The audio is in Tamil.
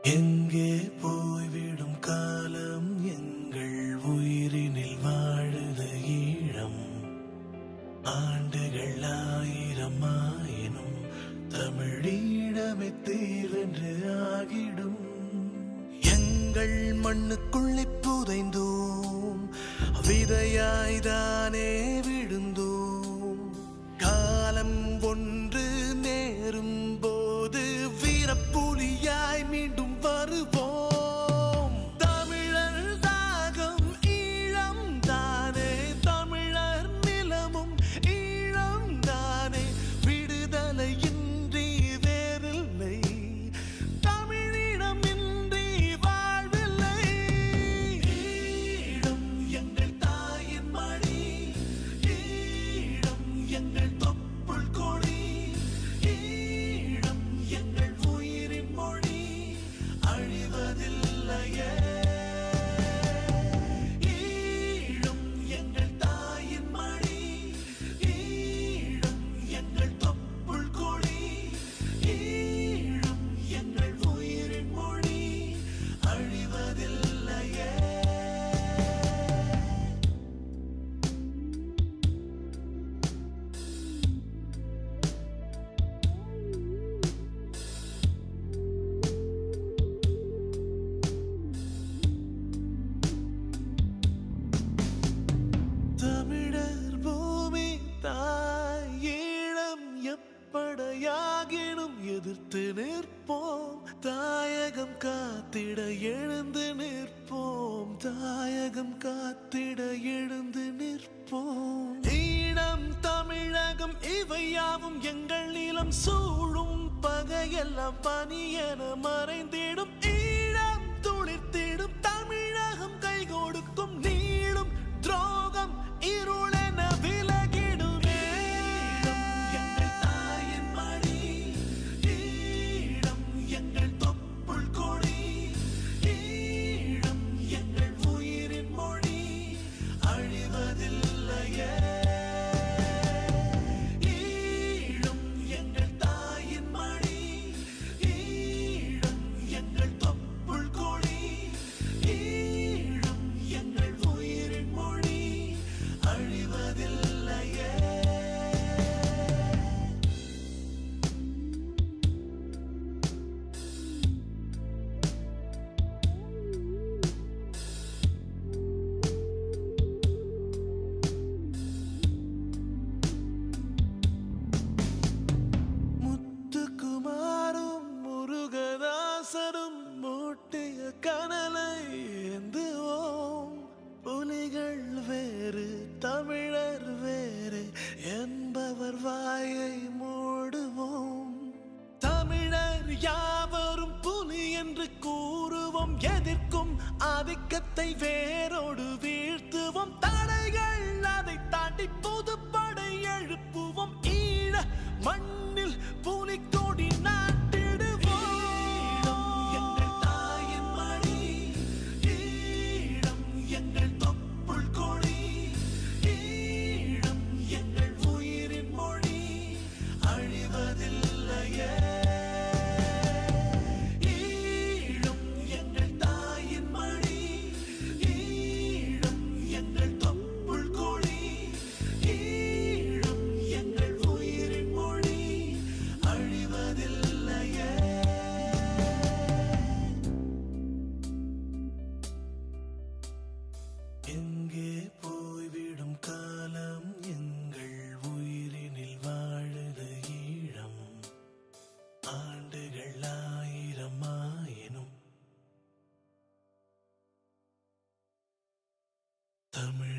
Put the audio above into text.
எங்கே போய்விடும் காலம் எங்கள் உயிரினில் வாழுது ஈழம் ஆண்டுகள் ஆயிரம் ஆயினும் தமிழீழமே தீர்வென்று ஆகிடும் எங்கள் மண்ணுக்குள்ளே புதைந்தோம் விதையாய்தானே விழுந்தோம் காலம் ஒன்று நேரும் போது வீரப்புலியாய் மீண்டும் வருவோம் தமிழர் தாகம் ஈழம் தானே தமிழர் நிலமும் ஈழம் தானே விடுதலையின்றி வேறில்லை தமிழிடமின்றி வாழ்வில்லை ஈழம் எங்கள் தாயின் மடி ஈழம் எங்கள் தொப்புள் கொடி ஈழம் எங்கள் உயிரின் மொழி அழிவதில்லையே ஈழம் எங்கள் தாயின் மடி ஈழம் எங்கள் தொப்புள் கொடி ஈழம் எங்கள் உயிரின் மொழி அழிவதில்லையே தமிழர் பூமி தாயிடம் எப்படையாகினும் எதிர்த்து நிற்போம் தாயகம் காத்திட எழுந்து நிற்போம் தாயகம் காத்திட எழுந்து நிற்போம் ஈழம் தமிழகம் இவையாவும் எங்கள் நிலம் சூழும் பகையெல்லாம் பனி என மறைந்திடும் ஈழம் துளிர்த்திடும் தமிழகம் கை கொடுக்கும் நீளும் துரோகம் இருளென விலகிடுமே எங்கள் தாயின் மடி ஈழம் எங்கள் தொப்புள் கொடி ஈழம் எங்கள் உயிரின் மொழி அழிவதில்லையே ஈழம் எங்கள் தாயின் மடி ஈழம் எங்கள் தொப்புள் கொடி ஈழம் எங்கள் உயிரின் மொழி அழிவதில்லையே முத்துக்குமாரும் முருகதாசரும் மூட்டிய கனலை ஏந்துவோம் புலிகள் வேறு தமிழர் வேறு என்பவர் வாயை மூடுவோம் தமிழர் யாவரும் புலி என்று கூறுவோம் எதிர்க்கும் ஆதிக்கத்தை வேரோடு வீழ்த்துவோம் தடைகள் அதை தாண்டி புதுப்படை எழுப்புவோம் ஈழ மண்ணில் புலிக்கொடி நாட்டிடுவோம் எங்கள் தாயின் மடி ஈழம் எங்கள் தொப்புள் கொடி ஈழம் எங்கள் உயிரின் மொழி அழிவதில்லையே ஈழம் எங்கள் தாயின் மடி ஈழம் எங்கள் தொப்புள் கொடி ஈழம் எங்கள் உயிரின் மொழி அழிவதில்லையே எங்கே போய்விடும் காலம் எங்கள் உயிரினில் வாழுது ஈழம் ஆண்டுகள் ஆயிரம் ஆயினும் தமிழ்